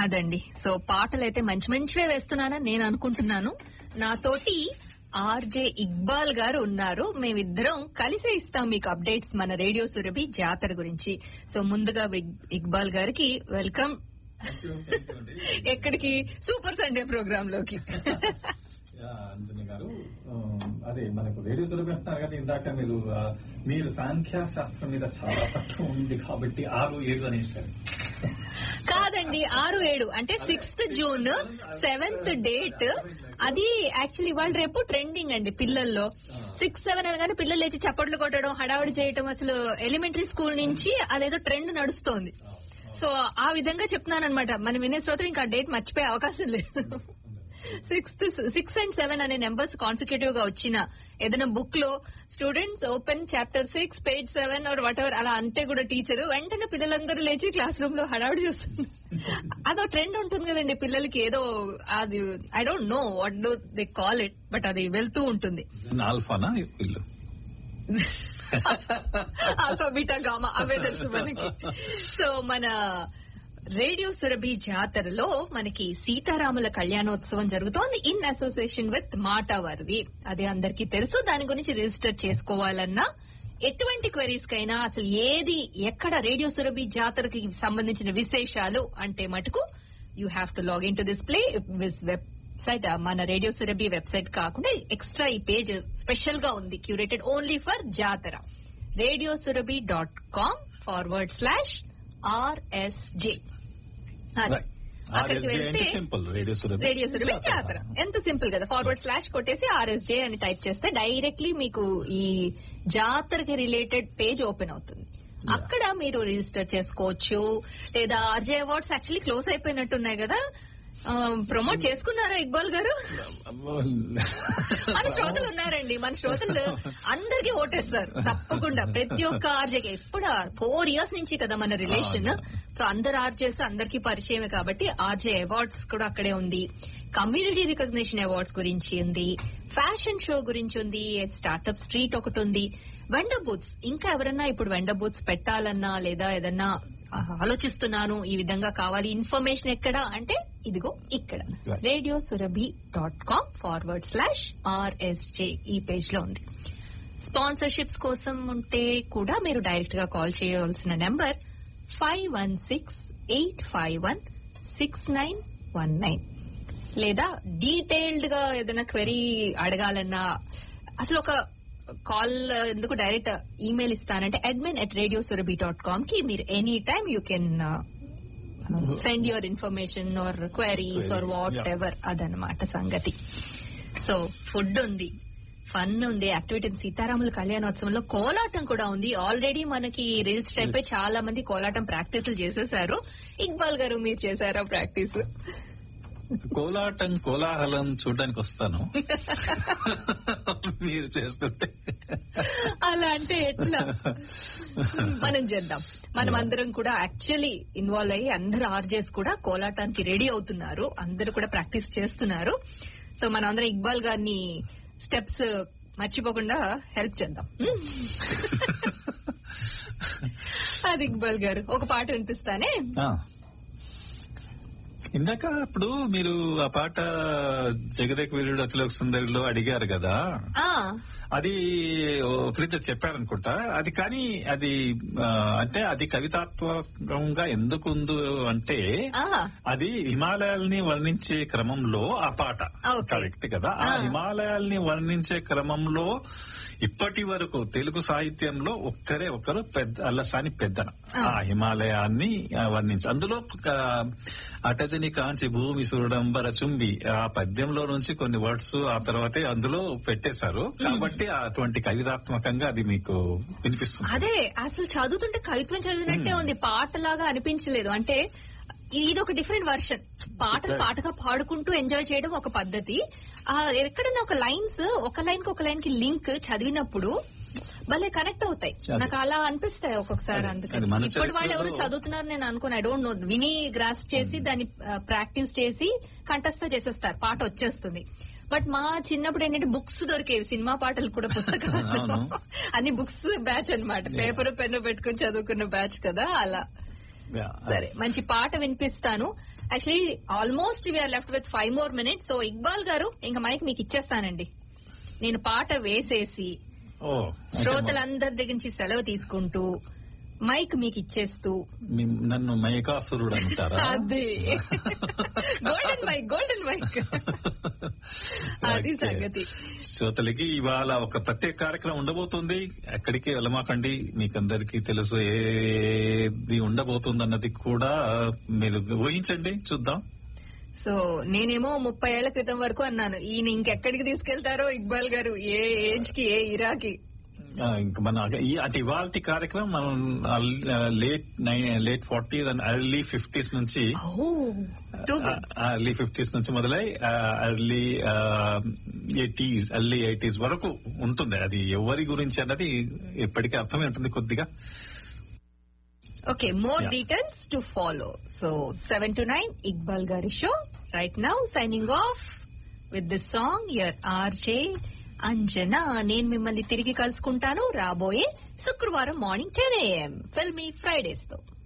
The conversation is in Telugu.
అదండి సో పాటలు అయితే మంచి మంచివే వేస్తున్నానని నేను అనుకుంటున్నాను నాతోటి ఆర్జే ఇక్బాల్ గారు ఉన్నారు మేమిద్దరం కలిసే ఇస్తాం మీకు అప్డేట్స్ మన రేడియో సురభి జాతర గురించి సో ముందుగా ఇక్- ఇక్బాల్ గారికి వెల్కమ్ ఎక్కడికి సూపర్ సండే ప్రోగ్రామ్ లోకి యా, అంజని గారు ఆ, అదే మనకు రేడియో సులభం అంటున్నారు కానీ ఇందాక మీరు ఆ, మీరు సాంఖ్య శాస్త్రం మీద చాలా పట్టు ఉంది కాబట్టి ఆరు ఏడు అనేసారు కాదండి ఆరు ఏడు అంటే సిక్స్త్ జూన్ సెవెంత్ డేట్ అది యాక్చువల్లీ ఇవాళ రేపు ట్రెండింగ్ అండి పిల్లల్లో సిక్స్ సెవెన్ అనగానే పిల్లలు లేచి చప్పట్లు కొట్టడం హడావుడి చేయడం అసలు ఎలిమెంటరీ స్కూల్ నుంచి అదేదో ట్రెండ్ నడుస్తోంది సో ఆ విధంగా చెప్తున్నాను అనమాట మన వినే శ్రోతలు ఇంకా డేట్ మర్చిపోయే అవకాశం లేదు సిక్స్త్ సిక్స్ అండ్ సెవెన్ అనే నెంబర్స్ కాన్సిక్యూటివ్ గా వచ్చిన ఏదైనా బుక్ లో students open chapter six page seven or whatever అలా అంటే కూడా టీచర్ వెంటనే పిల్లలందరూ లేచి క్లాస్ రూమ్ లో హడావుడి చేస్తుంది అదో ట్రెండ్ ఉంటుంది కదండి పిల్లలకి ఏదో అది I don't know what do they call it but అది వెళ్తూ ఉంటుంది ఆల్ఫానా వీళ్ళు ఆల్ఫా బీటా గామా అవే తెలుసు మనకి సో మన రేడియో సురభి జాతరలో మనకి సీతారాముల కళ్యాణోత్సవం జరుగుతోంది ఇన్ అసోసియేషన్ విత్ మాటావారిది అది అందరికీ తెలుసు దాని గురించి రిజిస్టర్ చేసుకోవాలన్నా ఎటువంటి క్వరీస్ కైనా అసలు ఏది ఎక్కడ రేడియో సురభి జాతరకి సంబంధించిన విశేషాలు అంటే మటుకు you have to log in to this play website మన రేడియో సురభి వెబ్సైట్ కాకుండా ఎక్స్ట్రా ఈ పేజ్ స్పెషల్ గా ఉంది curated only for jatara radio Surabhi dot com forward slash RSJ అక్కడికి వెళ్తే simple radio Surabhi radio Surabhi jatara ఎంత సింపుల్ కదా ఫార్వర్డ్ స్లాష్ కొట్టేసి ఆర్ఎస్జే అని టైప్ చేస్తే డైరెక్ట్లీ మీకు ఈ జాతరకి రిలేటెడ్ పేజ్ ఓపెన్ అవుతుంది అక్కడ మీరు రిజిస్టర్ చేసుకోవచ్చు లేదా ఆర్జే అవార్డ్స్ యాక్చువల్లీ క్లోజ్ అయిపోయినట్టున్నాయి కదా ప్రమోట్ చేసుకున్నారా ఇక్బాల్ గారు మన శ్రోతలు ఉన్నారండి మన శ్రోతలు అందరికీ ఓటేస్తారు తప్పకుండా ప్రతి ఒక్క ఆర్జేకి ఎప్పుడు ఫోర్ ఇయర్స్ నుంచి కదా మన రిలేషన్ సో అందరు ఆర్జేస్ అందరికీ పరిచయమే కాబట్టి ఆర్జే అవార్డ్స్ కూడా అక్కడే ఉంది కమ్యూనిటీ రికగ్నిషన్ అవార్డ్స్ గురించి ఉంది ఫ్యాషన్ షో గురించి ఉంది స్టార్ట్అప్ స్ట్రీట్ ఒకటి ఉంది వెండర్ బూత్స్ ఇంకా ఎవరన్నా ఇప్పుడు వెండర్ బూత్స్ పెట్టాలన్నా లేదా ఏదన్నా ఆలోచిస్తున్నాను ఈ విధంగా కావాలి ఇన్ఫర్మేషన్ ఎక్కడ అంటే ఇదిగో ఇక్కడ Right. Radio Surabhi dot com forward slash RSJ ఈ పేజ్ లో ఉంది స్పాన్సర్షిప్స్ కోసం ఉంటే కూడా మీరు డైరెక్ట్ గా కాల్ చేయవలసిన number five one six eight five one six nine one nine లేదా డీటెయిల్డ్ గా ఏదైనా క్వెరీ అడగాలన్నా అసలు ఒక కాల్ ఎందుకు డైరెక్ట్ ఈమెయిల్ ఇస్తానంటే admin at radio Surabhi dot com కి మీరు any time you can send your information or queries or whatever అదనమాట సంగతి సో ఫుడ్ ఉంది ఫన్ ఉంది యాక్టివిటీ సీతారాముల కళ్యాణోత్సవంలో కోలాటం కూడా ఉంది ఆల్రెడీ మనకి రిజిస్టర్ అయిపోయి చాలా మంది కోలాటం ప్రాక్టీసులు చేసేసారు ఇక్బాల్ గారు మీరు చేశారా ప్రాక్టీస్ కోలాటం కోలాహలం చూడడానికి వస్తాను మీరు చేస్తుంటే అలా అంటే ఎట్లా మనం చేద్దాం మనం అందరం కూడా యాక్చువల్లీ ఇన్వాల్వ్ అయ్యి అందరు ఆర్జేస్ కూడా కోలాటానికి రెడీ అవుతున్నారు అందరూ కూడా ప్రాక్టీస్ చేస్తున్నారు సో మనం అందరం ఇక్బాల్ గారిని స్టెప్స్ మర్చిపోకుండా హెల్ప్ చేద్దాం అది ఇక్బాల్ గారు ఒక పాట వినిపిస్తానే ఆ. ఇందాక ఇప్పుడు మీరు ఆ పాట జగదేక వీరుడు అతిలోక సుందరిలో అడిగారు కదా ఆ అది ఒకరితో చెప్పారనుకుంటా అది కానీ అది ఆ, అంటే అది కవితాత్మకంగా ఎందుకు ఉంది అంటే ఆ అది హిమాలయాల్ని వర్ణించే క్రమంలో ఆ పాట Okay. కరెక్ట్ కదా ఆ ఆ. హిమాలయాల్ని వర్ణించే క్రమంలో ఇప్పటి వరకు తెలుగు సాహిత్యంలో ఒక్కరే ఒకరు పెద్ద అల్లసాని పెద్దన ఆ. ఆ హిమాలయాన్ని ఆ, వర్ణించి అందులో ఆ, అటజని కాంచి భూమి సుడంబర చుంబి ఆ పద్యంలో నుంచి కొన్ని వర్డ్స్ ఆ తర్వాతే అందులో పెట్టేశారు కాబట్టి అటువంటి కవితాత్మకంగా అది మీకు వినిపిస్తుంది అదే అసలు చదువుతుంటే కవిత్వం చదివినట్టే ఉంది పాటలాగా అనిపించలేదు అంటే ఇది ఒక డిఫరెంట్ వర్షన్ పాటలు పాటగా పాడుకుంటూ ఎంజాయ్ చేయడం ఒక పద్ధతి ఆ ఎక్కడైనా ఒక లైన్స్ ఒక లైన్ కి ఒక లైన్ కి లింక్ చదివినప్పుడు భలే కనెక్ట్ అవుతాయి అదే. నాకు అలా అనిపిస్తాయి ఒక్కొక్కసారి అదే. అందుకని అది మన ఇప్పుడు వాళ్ళు ఎవరు చరిత్రలో- చదువుతున్నారు నేను అనుకోను ఐ డోంట్ నో విని గ్రాస్ప్ చేసి దాన్ని ప్రాక్టీస్ చేసి కంఠస్థ చేసేస్తారు పాట వచ్చేస్తుంది బట్ మా చిన్నప్పుడు ఏంటంటే బుక్స్ దొరికేవి సినిమా పాటలు కూడా పుస్తకాలు అవును. అన్ని బుక్స్ బ్యాచ్ అన్నమాట పేపర్ పెన్ను పెట్టుకుని చదువుకున్న బ్యాచ్ కదా అలా Yeah. సరే మంచి పాట వినిపిస్తాను actually almost we are left with five more minutes so Iqbal garu ఇంకా మైక్ మీకు ఇచ్చేస్తానండి నేను పాట వేసేసి ఓ శ్రోతలందరి దగ్గర నుంచి సెలవు తీసుకుంటూ మైక్ మీకు ఇచ్చేస్తూ మీ- నన్ను మైకాసురుడు అంటారా అది గోల్డెన్ మైక్ గోల్డెన్ మైక్ అది Okay. సంగతి శ్రోతలకి ఇవాళ ఒక ప్రత్యేక కార్యక్రమం ఉండబోతుంది ఎక్కడికి వెళ్ళమాకండి మీకందరికీ తెలుసు ఏది ఉండబోతుంది అన్నది కూడా మీరు ఊహించండి చూద్దాం సో నేనేమో ముప్పై ఏళ్ల క్రితం వరకు అన్నాను ఈయన ఇంకెక్కడికి తీసుకెళ్తారో ఇక్బాల్ గారు ఏ ఏజ్ కి ఏ ఇరాకి ఆ, ఇంకా మన ఈ అంటే ఇవాళ కార్యక్రమం మనం late late forties and early fifties నుంచి టూ గుడ్ ఎర్లీ ఫిఫ్టీస్ నుంచి మొదలై ఎర్లీ ఎయిటీస్ ఎర్లీ ఎయిటీస్ వరకు ఉంటుంది అది ఎవరి గురించి అన్నది ఎప్పటికీ అర్థమై ఉంటుంది కొద్దిగా okay more Yeah. Details to follow so seven to nine Iqbal గారి show right now signing off with this song your RJ Anjana నేను మిమ్మల్ని తిరిగి కలుసుకుంటాను రాబోయే శుక్రవారం morning ten AM filmy Fridays తో